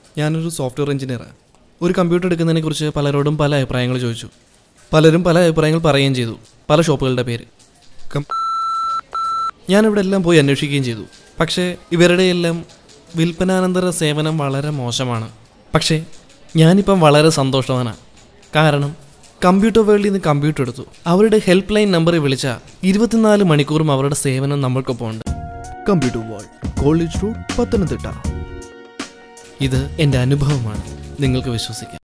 ഞാനൊരു സോഫ്റ്റ്വെയർ എഞ്ചിനീയറാണ് ഒരു കമ്പ്യൂട്ടർ എടുക്കുന്നതിനെക്കുറിച്ച് പലരോടും പല അഭിപ്രായങ്ങൾ ചോദിച്ചു പലരും പല അഭിപ്രായങ്ങൾ പറയുകയും ചെയ്തു പല ഷോപ്പുകളുടെ പേര് കം ഞാനിവിടെ എല്ലാം പോയി അന്വേഷിക്കുകയും ചെയ്തു പക്ഷേ ഇവരുടെ എല്ലാം വിൽപ്പനാനന്തര സേവനം വളരെ മോശമാണ് പക്ഷേ ഞാനിപ്പം വളരെ സന്തോഷവാനാണ് കാരണം കമ്പ്യൂട്ടർ വേൾഡിൽ നിന്ന് കമ്പ്യൂട്ടർ എടുത്തു അവരുടെ ഹെൽപ്പ് ലൈൻ നമ്പറിൽ വിളിച്ചാൽ ഇരുപത്തിനാല് മണിക്കൂറും അവരുടെ സേവനം നമ്മൾക്കൊപ്പം ഉണ്ട് computer world college road Pathanamthitta ഇത് എൻ്റെ അനുഭവമാണ് നിങ്ങൾക്ക് വിശ്വസിക്കാം